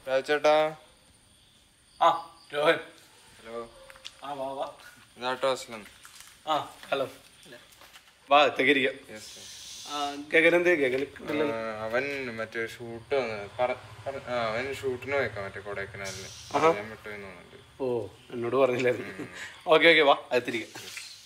രാജേട്ടാ ആ രോഹൻ ഹലോ ആ വാ വാ ഇതാട്ടോ അസ്ലം ആ ഹലോ വാ തെകരിക്കാം യെസ് ആ ഗഗനെന്ത് ഗഗൻ അവൻ മറ്റേ ഷൂട്ട് വന്ന് പറ- പറ- ആ, അവൻ ഷൂട്ടിന് പോയേക്കാം മറ്റേ കൊടൈക്കനാലിന് ഞാൻ വിട്ടുവെന്ന് തോന്നുന്നുണ്ട് ഓ എന്നോട് പറഞ്ഞില്ലായിരുന്നു ഓക്കെ ഓക്കെ വാ അകത്തിരിക്കാം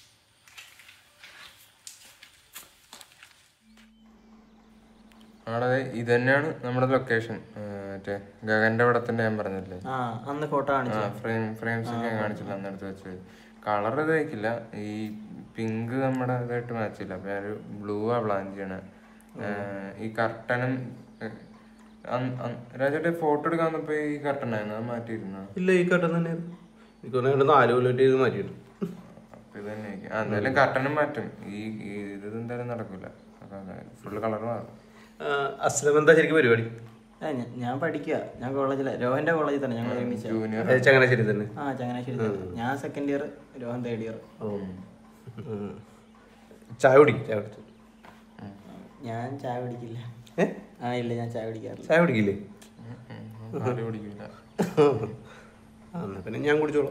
അവിടെ ഇത് തന്നെയാണ് നമ്മുടെ ലൊക്കേഷൻ മറ്റേ ഗഗന്റെ പടത്തിന്റെ ഞാൻ പറഞ്ഞില്ലേ ആ അന്ന് ഫോട്ടോ കാണിച്ചു ഫ്രെയിം ഫ്രെയിംസ് ഒക്കെ ഞാൻ കാണിച്ചില്ല അന്നെടുത്ത് വെച്ച് കളർ ഇതായിക്കില്ല ഈ പിങ്ക് നമ്മുടെ ഇതായിട്ട് മാച്ചില്ല അപ്പൊ ഞാനൊരു ബ്ലൂ ആ പ്ലാൻ ചെയ്യണേ ഏഹ് ഈ കർട്ടനും രാജേട്ടെ ഫോട്ടോ എടുക്കാൻ വന്നപ്പോ ഈ കർട്ടൻ ആയിരുന്നു അത് മാറ്റിയിരുന്നു ഇല്ല ഈ കട്ടൻ തന്നെ എനിക്ക് തോന്നുന്നു നാല് കൊല്ലമായിട്ട് ഇത് മാറ്റിയിട്ട് അപ്പൊ ഇത് തന്നെ ആയിരിക്കും. ആ, എന്തായാലും കർട്ടനും മാറ്റും ഈ ഈ ഇത് എന്തായാലും നടക്കൂല ഫുള്ള് കളർ മാറും അസ്ലം എന്താ ശരിക്കും പരിപാടി ആ, ഞ- ഞാൻ പഠിക്കുക ഞാൻ കോളേജിലെ രോഹന്റെ കോളേജിൽ തന്നെ ഞങ്ങൾ ഒരുമിച്ച് ജൂനിയർ ഏ, ചങ്ങനാശ്ശേരി തന്നെ ആ ചങ്ങനാശ്ശേരി തന്നെ. ഞാൻ second year Rohan third year ഓ ഉം. ചായ കുടിക്കും ചായ കുടിച്ചു ഞാൻ ചായ കുടിക്കില്ല ഏ ആ ഇല്ല ഞാൻ ചായ കുടിക്കാറില്ല ചായ കുടിക്കില്ലേ ആരും പിടിക്കില്ല ആ, എന്നാ പിന്നെ ഞാൻ കുടിച്ചോളാം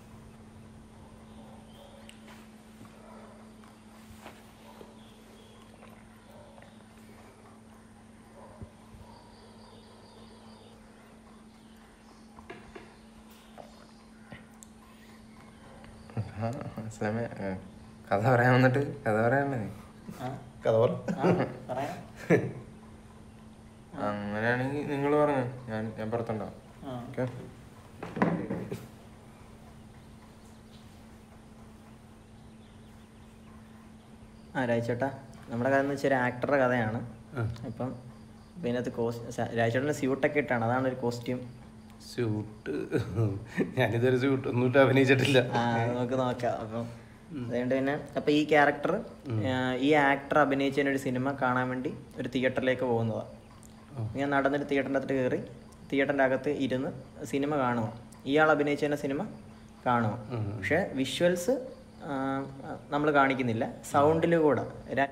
ആ, അസ്ലാമേ ഏ, കഥ പറയാൻ വന്നിട്ട് കഥ പറയാനല്ലേ ആ കഥ പറ ആ, പറയാം അങ്ങനെയാണെങ്കിൽ നിങ്ങൾ പറഞ്ഞു ഞാൻ ഞാൻ പുറത്തുണ്ടാവും ആ ഓക്കെ ആ രാജേട്ടാ നമ്മുടെ കഥ എന്ന് വെച്ചാൽ ഒരു ആക്ടറുടെ കഥയാണ് അപ്പം ഇപ്പം ഇതിനകത്ത് കോസ്റ്റ് രാജേട്ടൻ്റെ സ്യൂട്ടൊക്കെ ഇട്ടാണ് അതാണ് ഒരു കോസ്റ്റ്യൂം സ്യൂട്ട് ഞാനിതൊരു സ്യൂട്ട് ഒന്നും ഇട്ട് അഭിനയിച്ചിട്ടില്ല ആ അത് നമുക്ക് നോക്കാം അപ്പം അതുകൊണ്ട് പിന്നെ അപ്പം ഈ ക്യാരക്ടർ ഈ ആക്ടർ അഭിനയിച്ചതിന് ഒരു സിനിമ കാണാൻ വേണ്ടി ഒരു തിയേറ്ററിലേക്ക് പോകുന്നതാണ് ഞാൻ നടന്നൊരു തിയേറ്ററിൻ്റെ അകത്ത് കയറി തിയേറ്ററിൻ്റെ അകത്ത് ഇരുന്ന് സിനിമ കാണുക ഇയാൾ അഭിനയിച്ചതിൻ്റെ സിനിമ കാണുക പക്ഷെ വിഷ്വൽസ് നമ്മൾ കാണിക്കുന്നില്ല സൗണ്ടിൽ കൂടെ ര-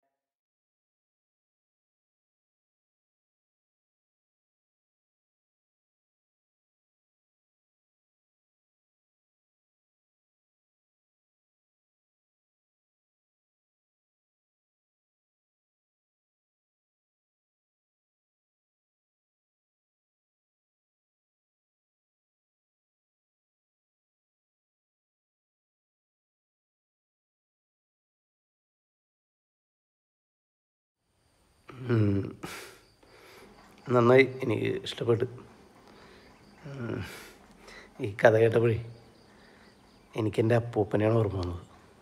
ഉം. നന്നായി എനിക്ക് ഇഷ്ടപ്പെട്ടു ഉം. ഈ കഥ കേട്ടപ്പോഴേ എനിക്കെൻ്റെ അപ്പൂപ്പനെയാണ് ഓർമ്മ വന്നത്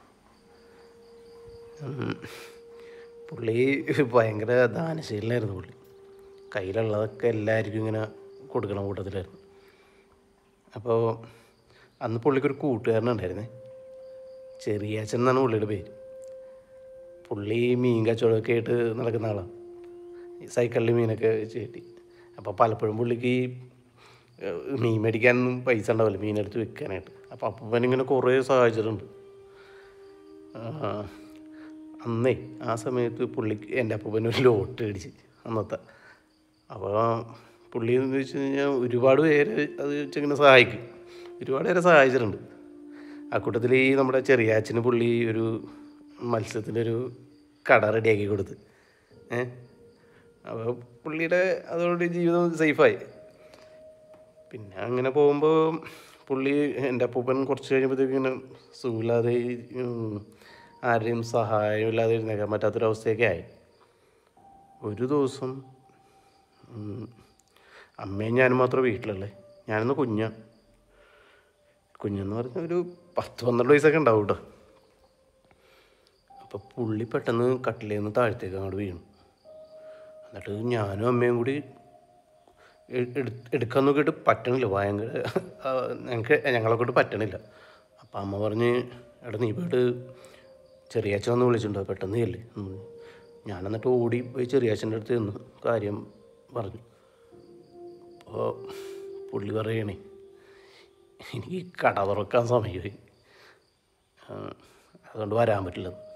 ഉം. പുള്ളി ഭയങ്കര ദാനശീലനായിരുന്നു പുള്ളി കയ്യിലുള്ളതൊക്കെ എല്ലാവർക്കും ഇങ്ങനെ കൊടുക്കണ കൂട്ടത്തിലായിരുന്നു അപ്പോൾ അന്ന് പുള്ളിക്കൊരു കൂട്ടുകാരനുണ്ടായിരുന്നേ ചെറിയാച്ചൻ എന്നാണ് പുള്ളിയുടെ പേര് പുള്ളി മീൻ കച്ചവടമൊക്കെ ആയിട്ട് നടക്കുന്ന ആളാണ് ഈ സൈക്കിളിൽ മീനൊക്കെ വെച്ച് കെട്ടി അപ്പോൾ പലപ്പോഴും പുള്ളിക്ക് ഈ ഏഹ്, മീൻ മേടിക്കാനൊന്നും പൈസ ഉണ്ടാവില്ല മീനെടുത്ത് വിൽക്കാനായിട്ട് അപ്പോൾ അപ്പൂപ്പൻ ഇങ്ങനെ കുറേ സഹായിച്ചിട്ടുണ്ട് ആ, അന്നേ ആ സമയത്ത് പുള്ളിക്ക് എൻ്റെ അപ്പൂപ്പൻ ഒരു ലോട്ട് അടിച്ച് അന്നത്തെ അപ്പോൾ പുള്ളി എന്ന് വെച്ച് കഴിഞ്ഞാൽ ഒരുപാട് പേര് അത് വെച്ചിങ്ങനെ സഹായിക്കും ഒരുപാട് പേരെ സഹായിച്ചിട്ടുണ്ട് ആ കൂട്ടത്തിൽ ഈ നമ്മുടെ ചെറിയാച്ചന് പുള്ളി ഒരു മത്സ്യത്തിൻ്റെ ഒരു കട റെഡിയാക്കി കൊടുത്ത് ഏ അപ്പോൾ പുള്ളിയുടെ അതോടെ ജീവിതം സേഫായി പിന്നെ അങ്ങനെ പോകുമ്പോൾ പുള്ളി എൻ്റെ അപ്പൂപ്പൻ കുറച്ച് കഴിഞ്ഞപ്പോഴത്തേക്ക് ഇങ്ങനെ സുഖമില്ലാതെ ഉം, ആരുടെയും സഹായമില്ലാതെ എഴുന്നേക്കാൻ പറ്റാത്തൊരവസ്ഥയൊക്കെ ആയി ഒരു ദിവസം ഉം, അമ്മയും ഞാനും മാത്രമേ വീട്ടിലുള്ളേ ഞാനൊന്ന് കുഞ്ഞാ കുഞ്ഞെന്ന് പറഞ്ഞാൽ ഒരു പത്ത് പന്ത്രണ്ട് വയസ്സൊക്കെ ഉണ്ടാവും കേട്ടോ അപ്പോൾ പുള്ളി പെട്ടെന്ന് കട്ടിലേന്ന് നിന്ന് താഴത്തേക്ക് അങ്ങോട്ട് വീണു എന്നിട്ട് ഞാനും അമ്മയും കൂടി എ- എടു- എടുക്കാൻ നോക്കിയിട്ട് പറ്റണില്ല ഭയങ്കര ആ, ഞങ്ങൾക്ക് ഞങ്ങളെ കൊണ്ട് പറ്റണില്ല അപ്പം അമ്മ പറഞ്ഞ് എടാ നീ പോയിട്ട് ചെറിയാച്ചൻ വന്ന് വിളിച്ചിട്ടുണ്ടോ പെട്ടെന്ന് ചെല്ലേ ഞാൻ എന്നിട്ട് ഓടി പോയി ചെറിയാച്ചൻ്റെ അടുത്ത് നിന്ന് കാര്യം പറഞ്ഞു അപ്പോൾ പുള്ളി പറയണേ എനിക്ക് കട തുറക്കാൻ സമയമായി ആ, അതുകൊണ്ട് വരാൻ പറ്റില്ല